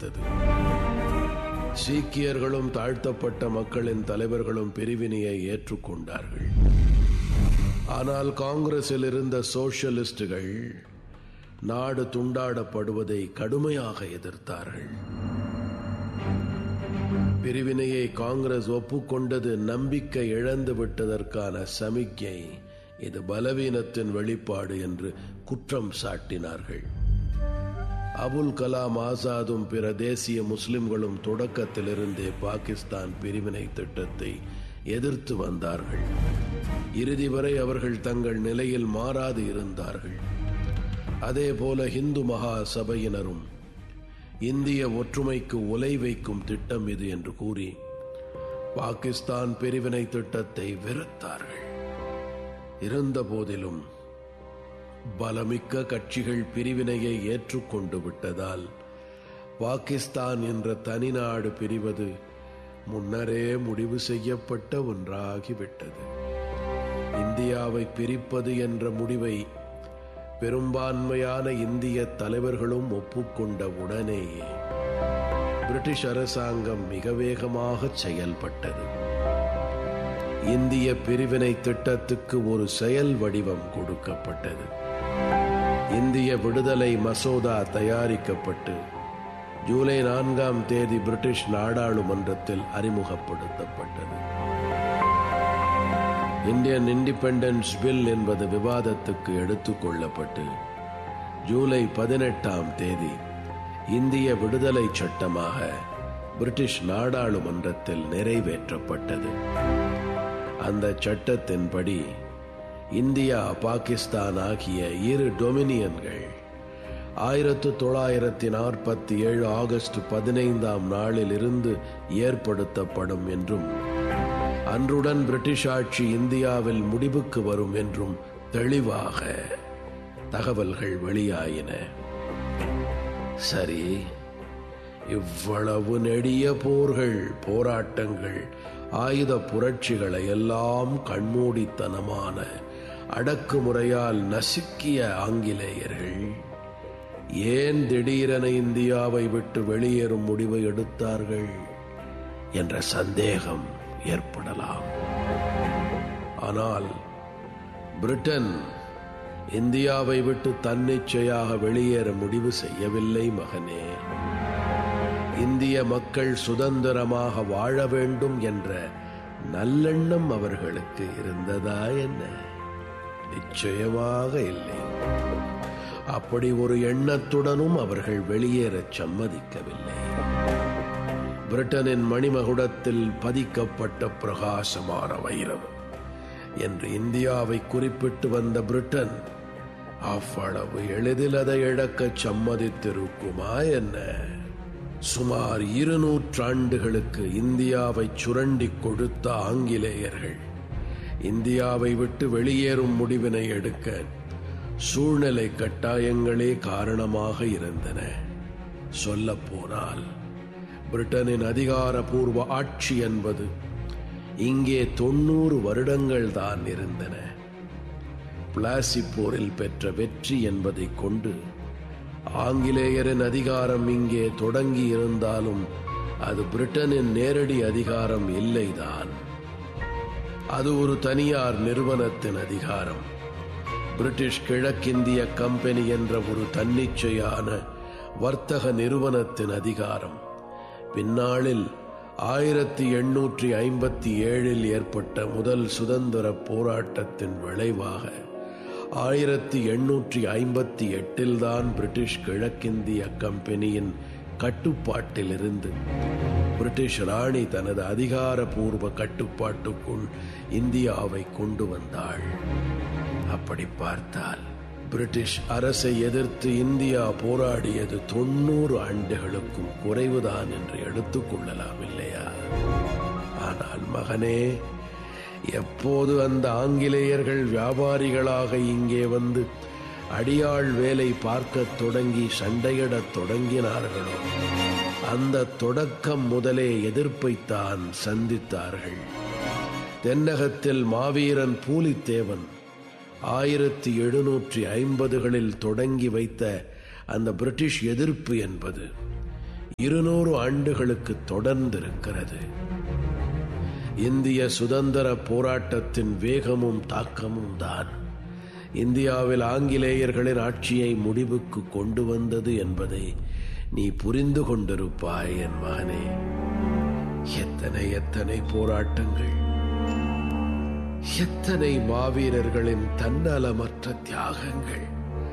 எதிர்த்தது சீக்கியர்களும் தாழ்த்தப்பட்ட மக்களின் தலைவர்களும் பிரிவினையை ஏற்றுக்கொண்டார்கள் ஆனால் காங்கிரஸில் இருந்த சோசியலிஸ்டுகள் நாடு துண்டாடப்படுவதை கடுமையாக எதிர்த்தார்கள் பிரிவினையை காங்கிரஸ் ஒப்புக்கொண்டது நம்பிக்கை இழந்து விட்டதற்கான சமிக்கை இது பலவீனத்தின் வெளிப்பாடு என்று குற்றம் சாட்டினார்கள் அபுல் கலாம் ஆசாதும் பிற தேசிய முஸ்லிம்களும் தொடக்கத்திலிருந்தே பாகிஸ்தான் பிரிவினை திட்டத்தை எதிர்த்து வந்தார்கள் இறுதி வரை அவர்கள் தங்கள் நிலையில் மாறாது இருந்தார்கள் அதே போல இந்து மகா சபையினரும் இந்திய ஒற்றுமைக்கு உலை வைக்கும் திட்டம் இது என்று கூறி பாகிஸ்தான் பிரிவினை திட்டத்தை வெறுத்தார்கள் இருந்த போதிலும் பலமிக்க கட்சிகள் பிரிவினையை ஏற்றுக்கொண்டு விட்டதால் பாகிஸ்தான் என்ற தனிநாடு பிரிவது முன்னரே முடிவு செய்யப்பட்ட ஒன்றாகிவிட்டது இந்தியாவை பிரிப்பது என்ற முடிவை பெரும்பான்மையான இந்திய தலைவர்களும் ஒப்புக்கொண்ட உடனேயே பிரிட்டிஷ் அரசாங்கம் மிக வேகமாக செயல்பட்டது இந்திய பிரிவினை திட்டத்துக்கு ஒரு செயல் வடிவம் கொடுக்கப்பட்டது இந்திய விடுதலை மசோதா தயாரிக்கப்பட்டு ஜூலை நான்காம் தேதி பிரிட்டிஷ் நாடாளுமன்றத்தில் அறிமுகப்படுத்தப்பட்டது இந்தியன் இண்டிபெண்டன்ஸ் பில் என்பது விவாதத்துக்கு எடுத்துக் கொள்ளப்பட்டு ஜூலை பதினெட்டாம் தேதி இந்திய விடுதலை சட்டமாக பிரிட்டிஷ் நாடாளுமன்றத்தில் நிறைவேற்றப்பட்டது அந்த சட்டத்தின்படி இந்தியா பாகிஸ்தான் ஆகிய இரு டொமினியன்கள் ஆயிரத்து தொள்ளாயிரத்தி நாற்பத்தி ஏழு ஆகஸ்ட் பதினைந்தாம் நாளில் இருந்து ஏற்படுத்தப்படும் என்றும் அன்றுடன் பிரிட்டிஷ் ஆட்சி இந்தியாவில் முடிவுக்கு வரும் என்றும் தெளிவாக தகவல்கள் வெளியாயின சரி இவ்வளவு நெடிய போர்கள் போராட்டங்கள் ஆயுத புரட்சிகளை எல்லாம் கண்மூடித்தனமான அடக்குமுறையால் நசுக்கிய ஆங்கிலேயர்கள் ஏன் திடீரென இந்தியாவை விட்டு வெளியேறும் முடிவை எடுத்தார்கள் என்ற சந்தேகம் ஏற்படலாம் ஆனால் பிரிட்டன் இந்தியாவை விட்டு தன்னிச்சையாக வெளியேற முடிவு செய்யவில்லை மகனே இந்திய மக்கள் சுதந்திரமாக வாழ வேண்டும் என்ற நல்லெண்ணம் அவர்களுக்கு இருந்ததா என்ன நிச்சயமாக இல்லை அப்படி ஒரு எண்ணத்துடனும் அவர்கள் வெளியேறச் சம்மதிக்கவில்லை பிரிட்டனின் மணிமகுடத்தில் பதிக்கப்பட்ட பிரகாசமான வைரம் என்று இந்தியாவை குறிப்பிட்டு வந்த பிரிட்டன் அவ்வளவு எளிதில் அதை இழக்கச் சம்மதித்திருக்குமா என்ன சுமார் இருநூற்றாண்டுகளுக்கு இந்தியாவை சுரண்டி கொடுத்த ஆங்கிலேயர்கள் இந்தியாவை விட்டு வெளியேறும் முடிவினை எடுக்க சூழ்நிலை கட்டாயங்களே காரணமாக இருந்தன சொல்லப் போனால் பிரிட்டனின் அதிகாரபூர்வ ஆட்சி என்பது இங்கே தொண்ணூறு வருடங்கள் தான் இருந்தன பிளாசி போரில் பெற்ற வெற்றி என்பதை கொண்டு ஆங்கிலேயரின் அதிகாரம் இங்கே தொடங்கி இருந்தாலும் அது பிரிட்டனின் நேரடி அதிகாரம் இல்லைதான் அது ஒரு தனியார் நிறுவனத்தின் அதிகாரம் பிரிட்டிஷ் கிழக்கிந்திய கம்பெனி என்ற ஒரு தன்னிச்சையான வர்த்தக நிறுவனத்தின் அதிகாரம் பின்னாளில் ஆயிரத்தி எண்ணூற்றி ஐம்பத்தி ஏழில் ஏற்பட்ட முதல் சுதந்திர போராட்டத்தின் விளைவாக ஆயிரத்தி எண்ணூற்றி ஐம்பத்தி எட்டில்தான் பிரிட்டிஷ் கிழக்கிந்திய கம்பெனியின் கட்டுப்பாட்டில் இருந்து பிரிட்டிஷ் ராணி தனது அதிகாரபூர்வ கட்டுப்பாட்டுக்குள் இந்தியாவை கொண்டு வந்தாள் அப்படி பார்த்தால் பிரிட்டிஷ் அரசை எதிர்த்து இந்தியா போராடியது தொண்ணூறு ஆண்டுகளுக்கும் குறைவுதான் என்று எடுத்துக்கொள்ளலாம் இல்லையா ஆனால் மகனே எப்போது அந்த ஆங்கிலேயர்கள் வியாபாரிகளாக இங்கே வந்து அடியாள் வேலை பார்க்கத் தொடங்கி சண்டையிடத் தொடங்கினார்களோ அந்த தொடக்கம் முதலே எதிர்ப்பைத்தான் சந்தித்தார்கள் தென்னகத்தில் மாவீரன் பூலித்தேவன் ஆயிரத்தி எழுநூற்றி ஐம்பதுகளில் தொடங்கி வைத்த அந்த பிரிட்டிஷ் எதிர்ப்பு என்பது இருநூறு ஆண்டுகளுக்கு தொடர்ந்திருக்கிறது இந்திய சுதந்திர போராட்டத்தின் வேகமும் தாக்கமும் தான் இந்தியாவில் ஆங்கிலேயர்களின் ஆட்சியை முடிவுக்கு கொண்டு வந்தது என்பதை நீ புரிந்து கொண்டிருப்பாய் என் மகனே எத்தனை எத்தனை போராட்டங்கள் எத்தனை மாவீரர்களின் தன்னலமற்ற தியாகங்கள்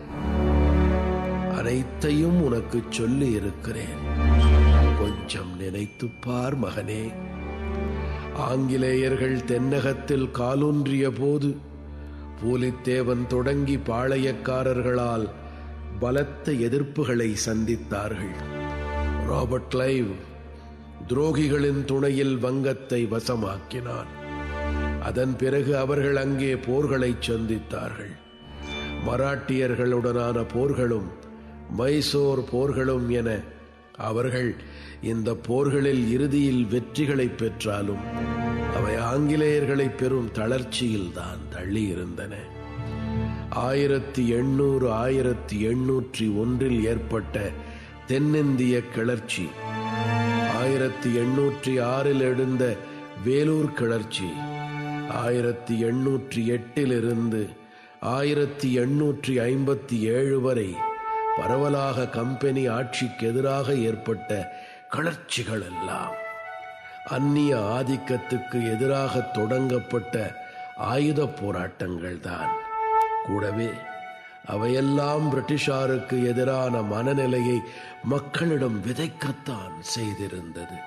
அனைத்தையும் உனக்கு சொல்லி இருக்கிறேன் கொஞ்சம் நினைத்துப்பார் மகனே ஆங்கிலேயர்கள் தென்னகத்தில் காலூன்றிய போது பூலித்தேவன் தொடங்கி பாளையக்காரர்களால் பலத்த எதிர்ப்புகளை சந்தித்தார்கள் ராபர்ட் லைவ் துரோகிகளின் துணையில் வங்கத்தை வசமாக்கினான் அதன் பிறகு அவர்கள் அங்கே போர்களை சந்தித்தார்கள் மராட்டியர்களுடனான போர்களும் மைசோர் போர்களும் என அவர்கள் இந்த போர்களில் இறுதியில் வெற்றிகளை பெற்றாலும் அவை ஆங்கிலேயர்களை பெரும் தளர்ச்சியில் தான் தள்ளி இருந்தன ஆயிரத்தி எண்ணூறு ஆயிரத்தி எண்ணூற்றி ஒன்றில் ஏற்பட்ட தென்னிந்திய கிளர்ச்சி ஆயிரத்தி எண்ணூற்றி ஆறில் எழுந்த வேலூர் கிளர்ச்சி ஆயிரத்தி எண்ணூற்றி எட்டிலிருந்து ஆயிரத்தி எண்ணூற்றி ஐம்பத்தி ஏழு வரை பரவலாக கம்பெனி ஆட்சிக்கு எதிராக ஏற்பட்ட கிளர்ச்சிகள் எல்லாம் அந்நிய ஆதிக்கத்துக்கு எதிராக தொடங்கப்பட்ட ஆயுத போராட்டங்கள் தான் கூடவே அவையெல்லாம் பிரிட்டிஷாருக்கு எதிரான மனநிலையை மக்களிடம் விதைக்கத்தான் செய்திருந்தது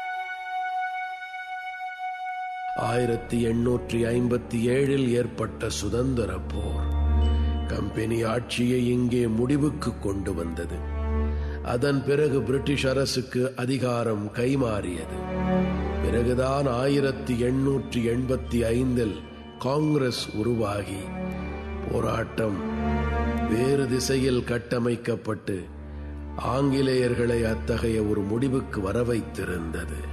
ஆயிரத்தி எண்ணூற்றி ஐம்பத்தி ஏழில் ஏற்பட்ட சுதந்திர போர் கம்பெனி ஆட்சியை இங்கே முடிவுக்கு கொண்டு வந்தது அதன் பிறகு பிரிட்டிஷ் அரசுக்கு அதிகாரம் கைமாறியது பிறகுதான் ஆயிரத்தி எண்ணூற்றி எண்பத்தி ஐந்தில் காங்கிரஸ் உருவாகி போராட்டம் வேறு திசையில் கட்டமைக்கப்பட்டு ஆங்கிலேயர்களை அத்தகைய ஒரு முடிவுக்கு வர வைத்திருந்தது